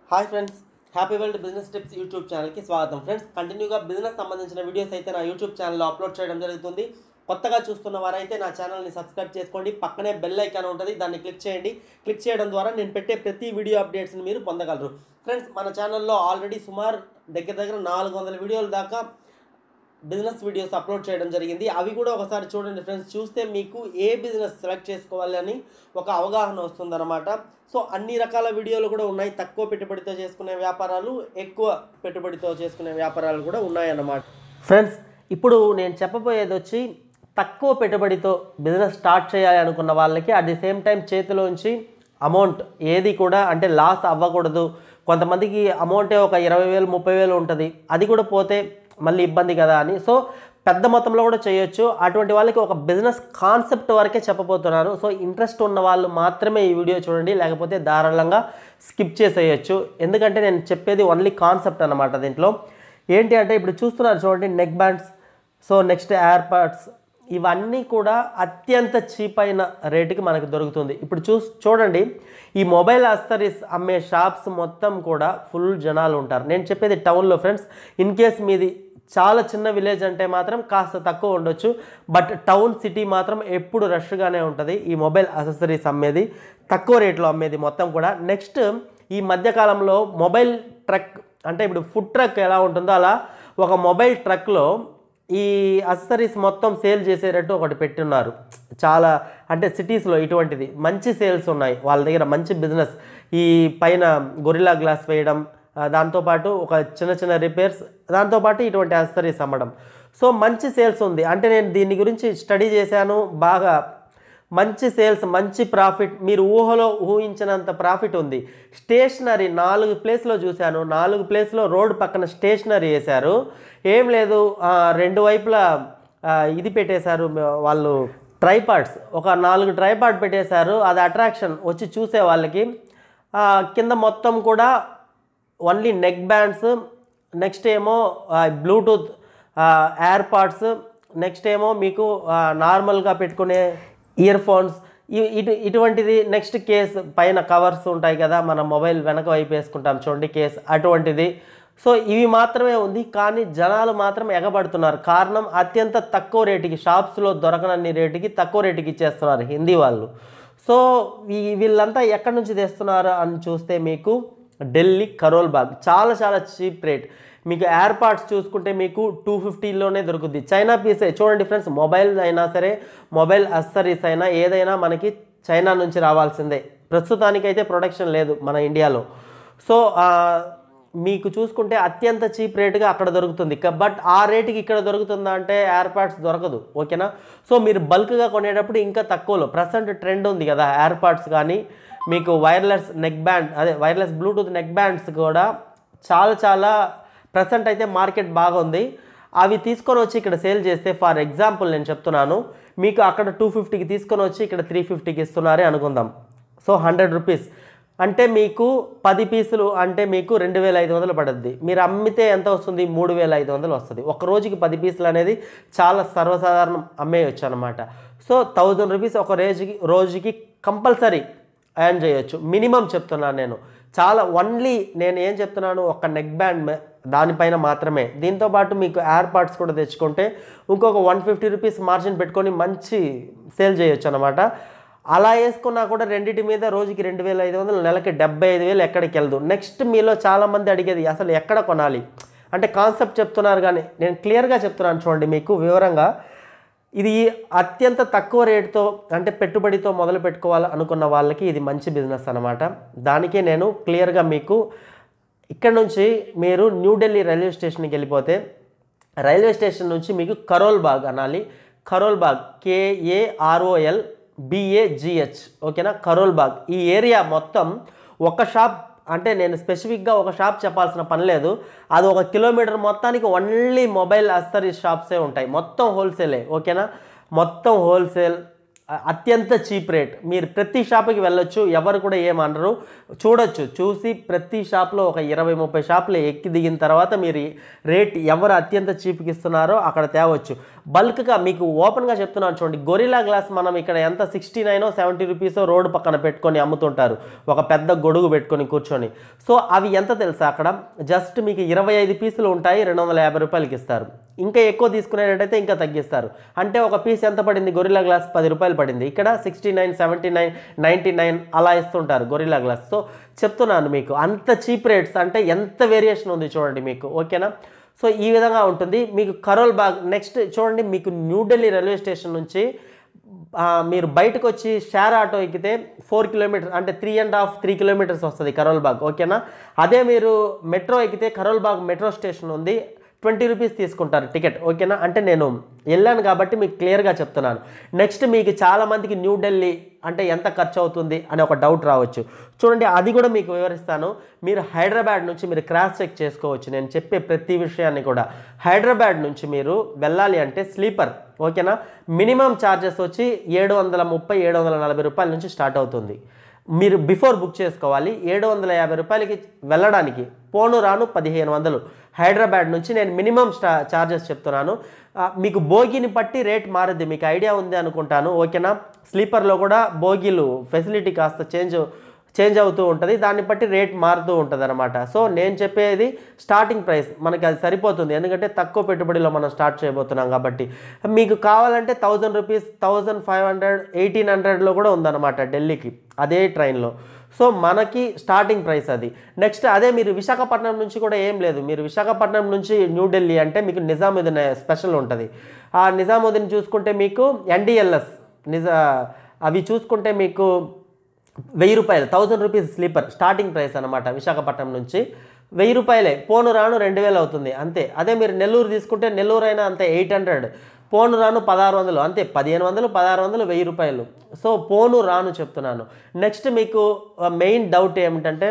hi friends happy world business tips YouTube ఛానల్కి స్వాగతం friends కంటిన్యూగా బిజినెస్ సంబంధించిన వీడియోస్ అయితే నా యూట్యూబ్ ఛానల్లో అప్లోడ్ చేయడం జరుగుతుంది కొత్తగా చూస్తున్న వారైతే నా ఛానల్ని సబ్స్క్రైబ్ చేసుకోండి పక్కనే బెల్ ఐకాన్ ఉంటుంది దాన్ని క్లిక్ చేయండి క్లిక్ చేయడం ద్వారా నేను పెట్టే ప్రతి వీడియో అప్డేట్స్ని మీరు పొందగలరు ఫ్రెండ్స్ మన ఛానల్లో ఆల్రెడీ సుమారు దగ్గర దగ్గర నాలుగు వందల వీడియోల దాకా బిజినెస్ వీడియోస్ అప్లోడ్ చేయడం జరిగింది అవి కూడా ఒకసారి చూడండి ఫ్రెండ్స్ చూస్తే మీకు ఏ బిజినెస్ సెలెక్ట్ చేసుకోవాలి అని ఒక అవగాహన వస్తుందన్నమాట సో అన్ని రకాల వీడియోలు కూడా ఉన్నాయి తక్కువ పెట్టుబడితో చేసుకునే వ్యాపారాలు ఎక్కువ పెట్టుబడితో చేసుకునే వ్యాపారాలు కూడా ఉన్నాయన్నమాట ఫ్రెండ్స్ ఇప్పుడు నేను చెప్పబోయేది వచ్చి తక్కువ పెట్టుబడితో బిజినెస్ స్టార్ట్ చేయాలి అనుకున్న వాళ్ళకి అట్ ది సేమ్ టైం చేతిలోంచి అమౌంట్ ఏది కూడా అంటే లాస్ అవ్వకూడదు కొంతమందికి అమౌంటే ఒక ఇరవై వేలు ముప్పై వేలు ఉంటుంది అది కూడా పోతే మళ్ళీ ఇబ్బంది కదా అని సో పెద్ద మొత్తంలో కూడా చేయొచ్చు అటువంటి వాళ్ళకి ఒక బిజినెస్ కాన్సెప్ట్ వరకే చెప్పబోతున్నాను సో ఇంట్రెస్ట్ ఉన్న వాళ్ళు మాత్రమే ఈ వీడియో చూడండి లేకపోతే ధారాళంగా స్కిప్ చేసేయచ్చు ఎందుకంటే నేను చెప్పేది ఓన్లీ కాన్సెప్ట్ అనమాట దీంట్లో ఏంటి అంటే ఇప్పుడు చూస్తున్నారు చూడండి neck bands so next air pods ఇవన్నీ కూడా అత్యంత చీప్ అయిన రేటుకి మనకు దొరుకుతుంది ఇప్పుడు చూ చూడండి ఈ మొబైల్ అస్తరీస్ అమ్మే షాప్స్ మొత్తం కూడా ఫుల్ జనాలు ఉంటారు నేను చెప్పేది టౌన్లో ఫ్రెండ్స్ ఇన్ కేస్ మీది చాలా చిన్న విలేజ్ అంటే మాత్రం కాస్త తక్కువ ఉండొచ్చు బట్ టౌన్ సిటీ మాత్రం ఎప్పుడు రష్గానే ఉంటుంది ఈ మొబైల్ అసెసరీస్ అమ్మేది తక్కువ రేట్లో అమ్మేది మొత్తం కూడా నెక్స్ట్ ఈ మధ్యకాలంలో మొబైల్ ట్రక్ అంటే ఇప్పుడు ఫుడ్ ట్రక్ ఎలా ఉంటుందో అలా ఒక మొబైల్ ట్రక్లో ఈ అసెసరీస్ మొత్తం సేల్ చేసేటట్టు ఒకటి పెట్టున్నారు చాలా అంటే సిటీస్లో ఇటువంటిది మంచి సేల్స్ ఉన్నాయి వాళ్ళ దగ్గర మంచి బిజినెస్ ఈ పైన గొరిల్లా గ్లాస్ వేయడం ఆ, దాంతోపాటు ఒక చిన్న చిన్న రిపేర్స్ దాంతోపాటు ఇటువంటి అసెసరీస్ అమ్మడం సో మంచి సేల్స్ ఉంది అంటే నేను దీని గురించి స్టడీ చేశాను బాగా మంచి సేల్స్ మంచి ప్రాఫిట్ మీరు ఊహలో ఊహించినంత ప్రాఫిట్ ఉంది స్టేషనరీ నాలుగు ప్లేస్లో చూశాను నాలుగు ప్లేస్లో రోడ్డు పక్కన స్టేషనరీ వేశారు ఏం లేదు ఆ, రెండు వైపులా ఆ, ఇది పెట్టేశారు మ- వాళ్ళు ట్రైపాడ్స్ ఒక నాలుగు ట్రైపాడ్ పెట్టేశారు అది అట్రాక్షన్ వచ్చి చూసే వాళ్ళకి ఆ, కింద మొత్తం కూడా ఓన్లీ నెక్ బ్యాండ్స్ నెక్స్ట్ ఏమో బ్లూటూత్ ఎయిర్ పాడ్స్ నెక్స్ట్ ఏమో మీకు ఆ, నార్మల్గా పెట్టుకునే ఇయర్ ఫోన్స్ ఇ- ఇటు ఇటువంటిది నెక్స్ట్ కేస్ పైన కవర్స్ ఉంటాయి కదా మన మొబైల్ వెనక వైపు వేసుకుంటాం చూడండి కేస్ అటువంటిది సో ఇవి మాత్రమే ఉంది కానీ జనాలు మాత్రం ఎగబడుతున్నారు కారణం అత్యంత తక్కువ రేటుకి షాప్స్లో దొరకనన్ని రేటుకి తక్కువ రేటుకి ఇచ్చేస్తున్నారు హిందీ వాళ్ళు సో ఈ వీళ్ళంతా ఎక్కడి నుంచి తెస్తున్నారు అని చూస్తే మీకు ఢిల్లీ కరోల్ బాగ్ చాలా చాలా చీప్ రేట్ మీకు ఎయిర్ పాడ్స్ చూసుకుంటే మీకు టూ ఫిఫ్టీలోనే దొరుకుద్ది చైనా పీసే చూడండి ఫ్రెండ్స్ మొబైల్ అయినా సరే మొబైల్ అస్సరీస్ అయినా ఏదైనా మనకి చైనా నుంచి రావాల్సిందే ప్రస్తుతానికైతే ప్రొడక్షన్ లేదు మన ఇండియాలో సో ఆ, మీకు చూసుకుంటే అత్యంత చీప్ రేటుగా అక్కడ దొరుకుతుంది క- బట్ ఆ రేటుకి ఇక్కడ దొరుకుతుందా అంటే ఎయిర్ పాడ్స్ దొరకదు ఓకేనా సో మీరు బల్క్గా కొనేటప్పుడు ఇంకా తక్కువలో ప్రజెంట్ ట్రెండ్ ఉంది కదా ఎయిర్ పాడ్స్ కానీ మీకు వైర్లెస్ నెక్ బ్యాండ్ అదే వైర్లెస్ బ్లూటూత్ నెక్ బ్యాండ్స్ కూడా చాలా చాలా ప్రజెంట్ అయితే మార్కెట్ బాగుంది అవి తీసుకొని వచ్చి ఇక్కడ సేల్ చేస్తే ఫర్ ఎగ్జాంపుల్ నేను చెప్తున్నాను మీకు అక్కడ టూ ఫిఫ్టీకి తీసుకొని వచ్చి ఇక్కడ త్రీ ఫిఫ్టీకి ఇస్తున్నారే అనుకుందాం సో హండ్రెడ్ రూపీస్ అంటే మీకు పది పీసులు అంటే మీకు రెండు వేల ఐదు వందలు పడుద్ది మీరు అమ్మితే ఎంత వస్తుంది మూడు వేల ఐదు వందలు వస్తుంది ఒక రోజుకి పది పీసులు అనేది చాలా సర్వసాధారణం అమ్మేయచ్చు అనమాట సో థౌజండ్ రూపీస్ ఒక రోజుకి రోజుకి కంపల్సరీ ఎర్న్ చేయొచ్చు మినిమం చెప్తున్నాను నేను చాలా ఓన్లీ నేను ఏం చెప్తున్నాను ఒక నెక్ బ్యాండ్ మే- దానిపైన మాత్రమే దీంతో పాటు మీకు ఎయిర్ పాడ్స్ కూడా తెచ్చుకుంటే ఇంకొక వన్ ఫిఫ్టీ రూపీస్ మార్జిన్ పెట్టుకొని మంచి సేల్ చేయొచ్చు అనమాట అలా వేసుకున్నా కూడా రెండింటి మీద రోజుకి రెండు వేల ఐదు వందలు నెలకి డెబ్బై ఐదు వేలు ఎక్కడికి వెళ్దు నెక్స్ట్ మీలో చాలామంది అడిగేది అసలు ఎక్కడ కొనాలి అంటే కాన్సెప్ట్ చెప్తున్నారు కానీ నేను క్లియర్గా చెప్తున్నాను చూడండి మీకు వివరంగా ఇది అత్యంత తక్కువ రేటుతో అంటే పెట్టుబడితో మొదలు పెట్టుకోవాలి అనుకున్న వాళ్ళకి ఇది మంచి బిజినెస్ అనమాట దానికే నేను క్లియర్గా మీకు ఇక్కడ నుంచి మీరు న్యూఢిల్లీ రైల్వే స్టేషన్కి వెళ్ళిపోతే రైల్వే స్టేషన్ నుంచి మీకు కరోల్ బాగ్ అనాలి కరోల్ బాగ్ కేఏఆర్ఓఎల్ బిఏజిహెచ్ ఓకేనా కరోల్ బాగ్ ఈ ఏరియా మొత్తం ఒక షాప్ అంటే నేను స్పెసిఫిక్గా ఒక షాప్ చెప్పాల్సిన పని లేదు అది ఒక కిలోమీటర్ మొత్తానికి ఓన్లీ మొబైల్ అస్తరీస్ షాప్సే ఉంటాయి మొత్తం హోల్సేలే ఓకేనా మొత్తం హోల్సేల్ అత్యంత చీప్ రేట్ మీరు ప్రతి షాప్కి వెళ్ళొచ్చు ఎవరు కూడా ఏమనరు చూడొచ్చు చూసి ప్రతి షాప్లో ఒక ఇరవై ముప్పై షాపులు ఎక్కి దిగిన తర్వాత మీరు ఈ రేట్ ఎవరు అత్యంత చీప్కి ఇస్తున్నారో అక్కడ తేవచ్చు బల్క్గా మీకు ఓపెన్గా చెప్తున్నాను చూడండి గొరిలా గ్లాస్ మనం ఇక్కడ ఎంత సిక్స్టీ నైనో సెవెంటీ రూపీసో రోడ్డు పక్కన పెట్టుకొని అమ్ముతుంటారు ఒక పెద్ద గొడుగు పెట్టుకొని కూర్చొని సో అవి ఎంత తెలుసా అక్కడ జస్ట్ మీకు ఇరవై ఐదు పీసులు ఉంటాయి రెండు వందల యాభై రూపాయలకి ఇస్తారు ఇంకా ఎక్కువ తీసుకునేటట్టయితే ఇంకా తగ్గిస్తారు అంటే ఒక పీస్ ఎంత పడింది గొరిల్లా గ్లాస్ పది రూపాయలు పడింది ఇక్కడ sixty nine seventy nine ninety nine అలా ఇస్తుంటారు గొరిల్లా గ్లాస్ సో చెప్తున్నాను మీకు అంత చీప్ రేట్స్ అంటే ఎంత వేరియేషన్ ఉంది చూడండి మీకు ఓకేనా సో ఈ విధంగా ఉంటుంది మీకు కరోల్ బాగ్ నెక్స్ట్ చూడండి మీకు న్యూఢిల్లీ రైల్వే స్టేషన్ నుంచి ఆ, మీరు బయటకు వచ్చి షేర్ ఆటో ఎక్కితే ఫోర్ కిలోమీటర్స్ అంటే three and half three kilometres వస్తుంది కరోల్ బాగ్ ఓకేనా అదే మీరు మెట్రో ఎక్కితే కరోల్ బాగ్ మెట్రో స్టేషన్ ఉంది ట్వంటీ రూపీస్ తీసుకుంటారు టికెట్ ఓకేనా అంటే నేను వెళ్ళాను కాబట్టి మీకు క్లియర్గా చెప్తున్నాను నెక్స్ట్ మీకు చాలామందికి న్యూఢిల్లీ అంటే ఎంత ఖర్చు అవుతుంది అని ఒక డౌట్ రావచ్చు చూడండి అది కూడా మీకు వివరిస్తాను మీరు హైదరాబాద్ నుంచి మీరు క్రాస్ చెక్ చేసుకోవచ్చు నేను చెప్పే ప్రతి విషయాన్ని కూడా హైదరాబాద్ నుంచి మీరు వెళ్ళాలి అంటే స్లీపర్ ఓకేనా మినిమం ఛార్జెస్ వచ్చి ఏడు వందల ముప్పై ఏడు వందల నలభై రూపాయల నుంచి స్టార్ట్ అవుతుంది మీరు బిఫోర్ బుక్ చేసుకోవాలి ఏడు వందల యాభై రూపాయలకి వెళ్ళడానికి పోను రాను పదిహేను వందలు హైదరాబాద్ నుంచి నేను మినిమం స్టా ఛార్జెస్ చెప్తున్నాను ఆ, మీకు బోగిని బట్టి రేట్ మారుద్ది మీకు ఐడియా ఉంది అనుకుంటాను ఓకేనా స్లీపర్లో కూడా బోగీలు ఫెసిలిటీ కాస్త చేంజ్ చేంజ్ అవుతూ ఉంటుంది దాన్ని బట్టి రేట్ మారుతూ ఉంటుంది అనమాట సో నేను చెప్పేది స్టార్టింగ్ ప్రైస్ మనకి అది సరిపోతుంది ఎందుకంటే తక్కువ పెట్టుబడిలో మనం స్టార్ట్ చేయబోతున్నాం కాబట్టి మీకు కావాలంటే thousand rupees thousand five hundred eighteen హండ్రెడ్లో కూడా ఉందన్నమాట ఢిల్లీకి అదే ట్రైన్లో సో మనకి స్టార్టింగ్ ప్రైస్ అది నెక్స్ట్ అదే మీరు విశాఖపట్నం నుంచి కూడా ఏం లేదు మీరు విశాఖపట్నం నుంచి న్యూఢిల్లీ అంటే మీకు నిజాముద్దీన్ స్పెషల్ ఉంటుంది ఆ నిజాముద్దీన్ చూసుకుంటే మీకు ఎన్డిఎల్ఎస్ నిజా అవి చూసుకుంటే మీకు వెయ్యి రూపాయలు thousand rupees sleeper starting price అనమాట విశాఖపట్నం నుంచి వెయ్యి రూపాయలే పోను రాను రెండు వేలు అవుతుంది అంతే అదే మీరు నెల్లూరు తీసుకుంటే నెల్లూరు అయినా అంతే ఎయిట్ హండ్రెడ్ పోను రాను పదహారు వందలు అంతే పదిహేను వందలు పదహారు వందలు వెయ్యి రూపాయలు సో పోను రాను చెప్తున్నాను నెక్స్ట్ మీకు మెయిన్ డౌట్ ఏమిటంటే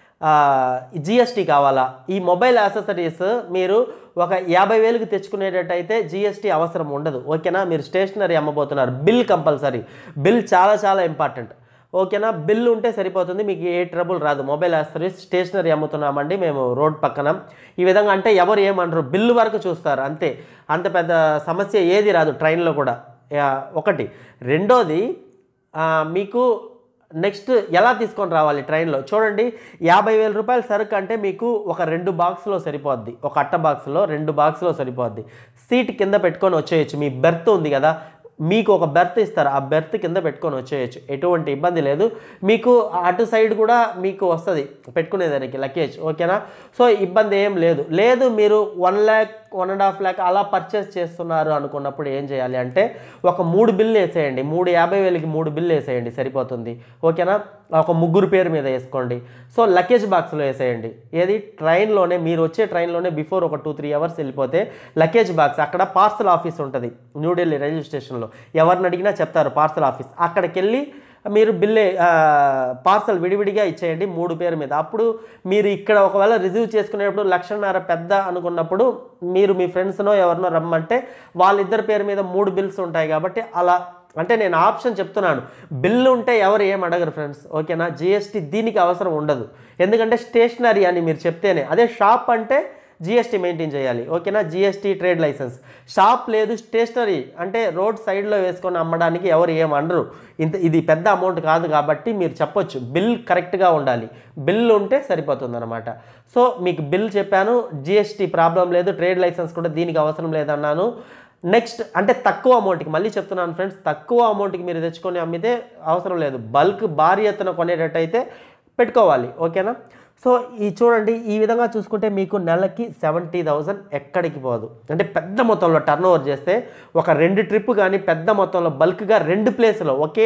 జిఎస్టీ కావాలా ఈ మొబైల్ యాక్సెసరీస్ మీరు ఒక యాభై వేలకు తెచ్చుకునేటట్టయితే జిఎస్టీ అవసరం ఉండదు ఓకేనా మీరు స్టేషనరీ అమ్మబోతున్నారు బిల్ కంపల్సరీ బిల్ చాలా చాలా ఇంపార్టెంట్ ఓకేనా బిల్ ఉంటే సరిపోతుంది మీకు ఏ ట్రబుల్ రాదు మొబైల్ యాక్సెసరీస్ స్టేషనరీ అమ్ముతున్నామండి మేము రోడ్ పక్కన ఈ విధంగా అంటే ఎవరు ఏమనరు బిల్లు వరకు చూస్తారు అంతే అంత పెద్ద సమస్య ఏది రాదు ట్రైన్లో కూడా యా, ఒకటి రెండోది ఆ, మీకు నెక్స్ట్ ఎలా తీసుకొని రావాలి ట్రైన్లో చూడండి యాభై వేల రూపాయల సరుకు అంటే మీకు ఒక రెండు బాక్స్లో సరిపోద్ది ఒక అట్ట బాక్స్లో రెండు బాక్స్లో సరిపోద్ది సీట్ కింద పెట్టుకొని వచ్చేయచ్చు మీ బెర్త్ ఉంది కదా మీకు ఒక బెర్త్ ఇస్తారు ఆ బెర్త్ కింద పెట్టుకొని వచ్చేయచ్చు ఎటువంటి ఇబ్బంది లేదు మీకు అటు సైడ్ కూడా మీకు వస్తుంది పెట్టుకునేదానికి లగేజ్ ఓకేనా సో ఇబ్బంది ఏం లేదు లేదు మీరు one lakh one and half lakh అలా పర్చేస్ చేస్తున్నారు అనుకున్నప్పుడు ఏం చేయాలి అంటే ఒక మూడు బిల్లు వేసేయండి మూడు యాభై వేలకి మూడు బిల్లు వేసేయండి సరిపోతుంది ఓకేనా ఒక ముగ్గురు పేరు మీద వేసుకోండి సో లగేజ్ బాక్స్లో వేసేయండి ఏది ట్రైన్లోనే మీరు వచ్చే ట్రైన్లోనే బిఫోర్ ఒక టూ త్రీ అవర్స్ వెళ్ళిపోతే లగేజ్ బాక్స్ అక్కడ పార్సల్ ఆఫీస్ ఉంటుంది న్యూఢిల్లీ రైల్వే స్టేషన్లో ఎవరిని అడిగినా చెప్తారు పార్సల్ ఆఫీస్ అక్కడికి వెళ్ళి మీరు బిల్లే పార్సల్ విడివిడిగా ఇచ్చేయండి మూడు పేరు మీద అప్పుడు మీరు ఇక్కడ ఒకవేళ రిసీవ్ చేసుకునేటప్పుడు లక్షన్నర పెద్ద అనుకున్నప్పుడు మీరు మీ ఫ్రెండ్స్నో ఎవరినో రమ్మంటే వాళ్ళిద్దరి పేరు మీద మూడు బిల్స్ ఉంటాయి కాబట్టి అలా అంటే నేను ఆప్షన్ చెప్తున్నాను బిల్లు ఉంటే ఎవరు ఏం అడగరు ఫ్రెండ్స్ ఓకేనా జిఎస్టీ దీనికి అవసరం ఉండదు ఎందుకంటే స్టేషనరీ అని మీరు చెప్తేనే అదే షాప్ అంటే జిఎస్టీ మెయింటైన్ చేయాలి ఓకేనా జిఎస్టీ ట్రేడ్ లైసెన్స్ షాప్ లేదు స్టేషనరీ అంటే రోడ్ సైడ్లో వేసుకొని అమ్మడానికి ఎవరు ఏం అనరు ఇంత ఇది పెద్ద అమౌంట్ కాదు కాబట్టి మీరు చెప్పొచ్చు బిల్ కరెక్ట్గా ఉండాలి బిల్ ఉంటే సరిపోతుంది అనమాట సో మీకు బిల్ చెప్పాను జిఎస్టీ ప్రాబ్లం లేదు ట్రేడ్ లైసెన్స్ కూడా దీనికి అవసరం లేదన్నాను నెక్స్ట్ అంటే తక్కువ అమౌంట్కి మళ్ళీ చెప్తున్నాను ఫ్రెండ్స్ తక్కువ అమౌంట్కి మీరు తెచ్చుకొని అమ్మితే అవసరం లేదు బల్క్ భారీ ఎత్తున కొనేటట్టయితే పెట్టుకోవాలి ఓకేనా సో ఈ చూడండి ఈ విధంగా చూసుకుంటే మీకు నెలకి సెవెంటీ థౌజండ్ ఎక్కడికి పోదు అంటే పెద్ద మొత్తంలో టర్న్ ఓవర్ చేస్తే ఒక రెండు ట్రిప్ కానీ పెద్ద మొత్తంలో బల్క్గా రెండు ప్లేస్లో ఒకే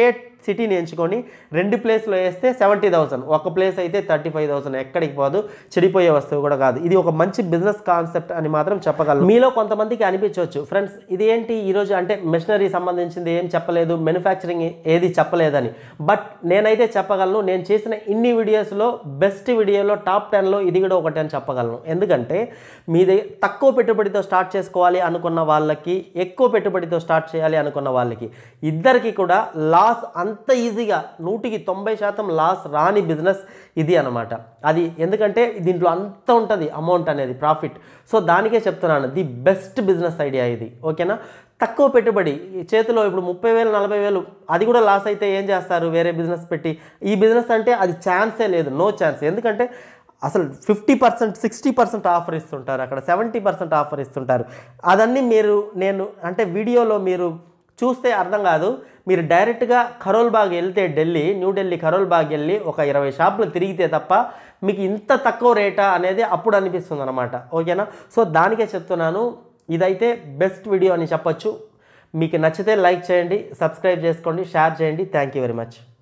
సిటీని ఎంచుకొని రెండు ప్లేస్లో వేస్తే సెవెంటీ థౌసండ్ ఒక ప్లేస్ అయితే థర్టీ ఫైవ్ థౌసండ్ ఎక్కడికి పోదు చెడిపోయే వస్తువు కూడా కాదు ఇది ఒక మంచి బిజినెస్ కాన్సెప్ట్ అని మాత్రం చెప్పగలను మీలో కొంతమందికి అనిపించవచ్చు ఫ్రెండ్స్ ఇది ఏంటి ఈరోజు అంటే మెషినరీ సంబంధించింది ఏం చెప్పలేదు మ్యానుఫ్యాక్చరింగ్ ఏది చెప్పలేదని బట్ నేనైతే చెప్పగలను నేను చేసిన ఇన్ని వీడియోస్లో బెస్ట్ వీడియోలో టాప్ టెన్లో ఇది కూడా ఒకటి అని చెప్పగలను ఎందుకంటే మీది తక్కువ పెట్టుబడితో స్టార్ట్ చేసుకోవాలి అనుకున్న వాళ్ళకి ఎక్కువ పెట్టుబడితో స్టార్ట్ చేయాలి అనుకున్న వాళ్ళకి ఇద్దరికి కూడా లాస్ అంత ఈజీగా నూటికి తొంభై శాతం లాస్ రాని బిజినెస్ ఇది అనమాట అది ఎందుకంటే దీంట్లో అంత ఉంటుంది అమౌంట్ అనేది ప్రాఫిట్ సో దానికే చెప్తున్నాను ది బెస్ట్ బిజినెస్ ఐడియా ఇది ఓకేనా తక్కువ పెట్టుబడి ఈ చేతిలో ఇప్పుడు ముప్పై వేలు నలభై వేలు అది కూడా లాస్ అయితే ఏం చేస్తారు వేరే బిజినెస్ పెట్టి ఈ బిజినెస్ అంటే అది ఛాన్సే లేదు నో ఛాన్స్ ఎందుకంటే అసలు fifty percent sixty percent offer ఇస్తుంటారు అక్కడ సెవెంటీ పర్సెంట్ ఆఫర్ ఇస్తుంటారు అదన్నీ మీరు నేను అంటే వీడియోలో మీరు చూస్తే అర్థం కాదు మీరు డైరెక్ట్గా కరోల్ బాగ్ వెళ్తే ఢిల్లీ న్యూఢిల్లీ కరోల్ బాగ్ వెళ్ళి ఒక ఇరవై షాపులు తిరిగితే తప్ప మీకు ఇంత తక్కువ రేటా అనేది అప్పుడు అనిపిస్తుంది అనమాట ఓకేనా సో దానికే చెప్తున్నాను ఇదైతే బెస్ట్ వీడియో అని చెప్పొచ్చు మీకు నచ్చితే లైక్ చేయండి సబ్స్క్రైబ్ చేసుకోండి షేర్ చేయండి థ్యాంక్ యూ వెరీ మచ్